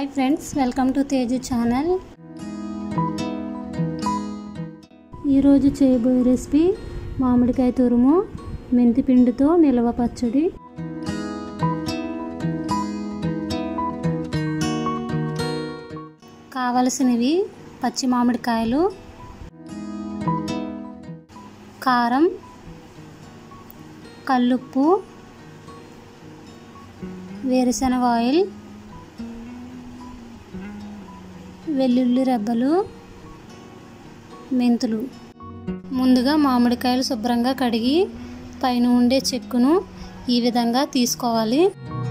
hi friends welcome to Teju channel ఈరోజు చేయబోయే recipe మామిడికాయ తురుము మెంతి పిండితో నిల్వ పచ్చడి కావలసినవి పచ్చి మామిడికాయలు కారం కల్లుప్పు వేరుశనగ ఆయిల్ వెల్లుల్లి రెబ్బలు మెంతులు ముందుగా మామిడికాయలు శుభ్రంగా కడిగి పైన ఉండే చెక్కును ఈ విధంగా తీసుకోవాలి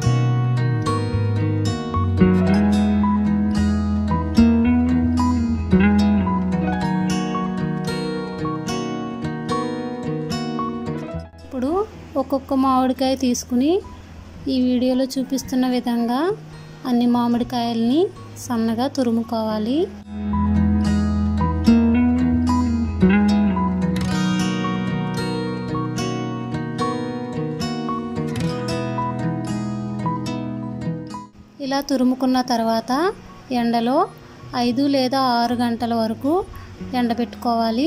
ఇప్పుడు ఒక్కొక్క మామిడికాయ తీసుకుని ఈ వీడియోలో చూపిస్తున్న విధంగా అన్ని మామిడికాయల్ని సన్నగా తురుముకోవాలి ఇలా తురుముకున్న తర్వాత ఎండలో ఐదు లేదా ఆరు గంటల వరకు ఎండబెట్టుకోవాలి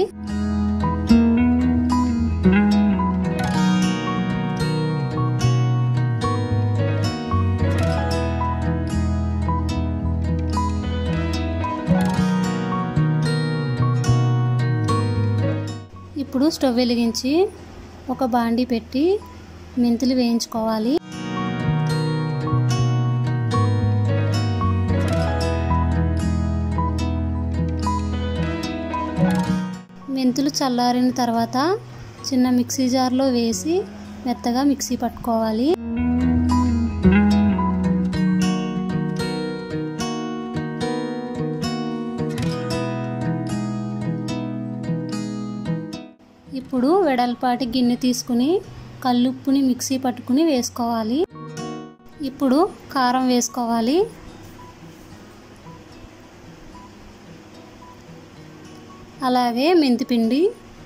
ఇప్పుడు స్టవ్ వెలిగించి ఒక బాండీ పెట్టి మెంతులు వేయించుకోవాలి మెంతులు చల్లారిన తర్వాత చిన్న మిక్సీ జార్లో వేసి మెత్తగా మిక్సీ పట్టుకోవాలి ఇప్పుడు వెడల్పాటి గిన్నె తీసుకుని కల్లుప్పుని మిక్సీ పట్టుకుని వేసుకోవాలి ఇప్పుడు కారం వేసుకోవాలి అలాగే మెంతిపిండి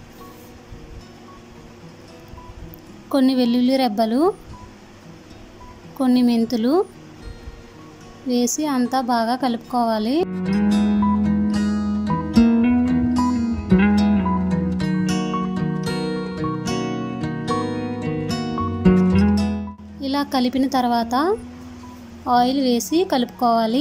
కొన్ని వెల్లుల్లి రెబ్బలు కొన్ని మెంతులు వేసి అంతా బాగా కలుపుకోవాలి ఇలా కలిపిన తర్వాత ఆయిల్ వేసి కలుపుకోవాలి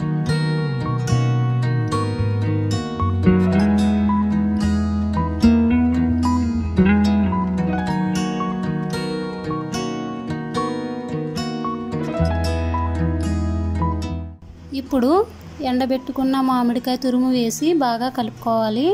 ఇప్పుడు ఎండబెట్టుకున్న మామిడికాయ తురుము వేసి బాగా కలుపుకోవాలి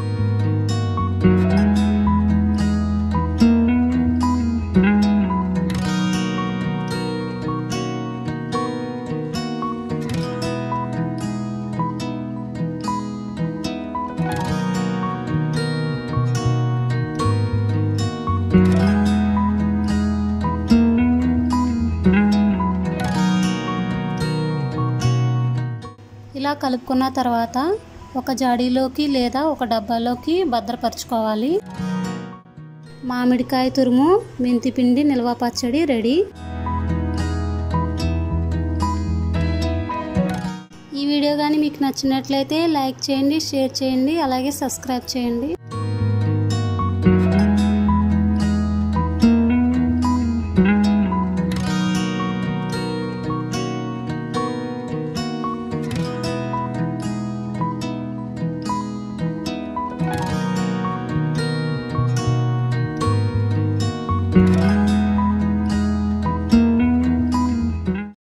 ఇలా కలుపుకున్న తర్వాత ఒక జాడీలోకి లేదా ఒక డబ్బాలోకి భద్రపరచుకోవాలి మామిడికాయ తురుము మెంతిపిండి నిల్వ పచ్చడి రెడీ ఈ వీడియో కానీ మీకు నచ్చినట్లయితే లైక్ చేయండి షేర్ చేయండి అలాగే సబ్స్క్రైబ్ చేయండి